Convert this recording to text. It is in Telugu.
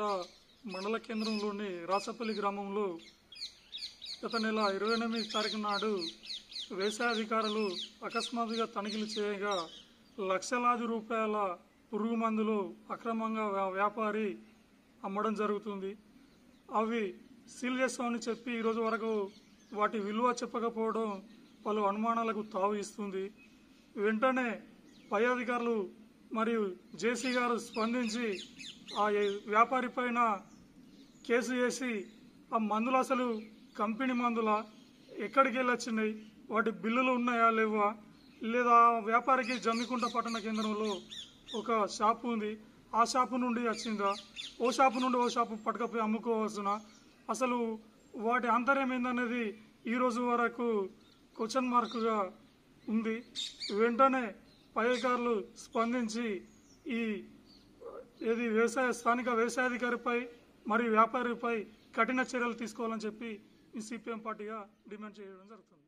మండల కేంద్రంలోని రాసపల్లి గ్రామంలో గత నెల ఇరవై ఎనిమిది తారీఖు నాడు వ్యవసాయ అధికారులు అకస్మాత్తుగా తనిఖీలు చేయగా లక్షలాది రూపాయల పురుగు మందులు అక్రమంగా వ్యా- వ్యాపారి అమ్మడం జరుగుతుంది అవి సీల్ చేస్తామని చెప్పి ఈరోజు వరకు వాటి విలువ చెప్పకపోవడం పలు అనుమానాలకు తావు ఇస్తుంది వెంటనే పై అధికారులు మరియు జేసీ గారు స్పందించి ఆ వ్యాపారి పైన కేసు చేసి ఆ మందులు అసలు కంపెనీ మందుల ఎక్కడికి వెళ్ళి వచ్చినాయి వాటి బిల్లులు ఉన్నాయా లేవా లేదా ఆ వ్యాపారికి జమ్మికుంట పట్టణ కేంద్రంలో ఒక షాపు ఉంది ఆ షాపు నుండి వచ్చిందా ఓ షాపు నుండి ఓ షాపు పట్టుకపోయి అమ్ముకోవాల్సిన అసలు వాటి ఆంతర్యం ఏందనేది ఈ రోజు వరకు క్వశ్చన్ మార్కుగా ఉంది వెంటనే పై అధికారులు స్పందించి ఈ ఏది వ్యవసాయ స్థానిక వ్యవసాయాధికారిపై మరియు వ్యాపారిపై కఠిన చర్యలు తీసుకోవాలని చెప్పి ఈ సిపిఎం పార్టీగా డిమాండ్ చేయడం జరుగుతుంది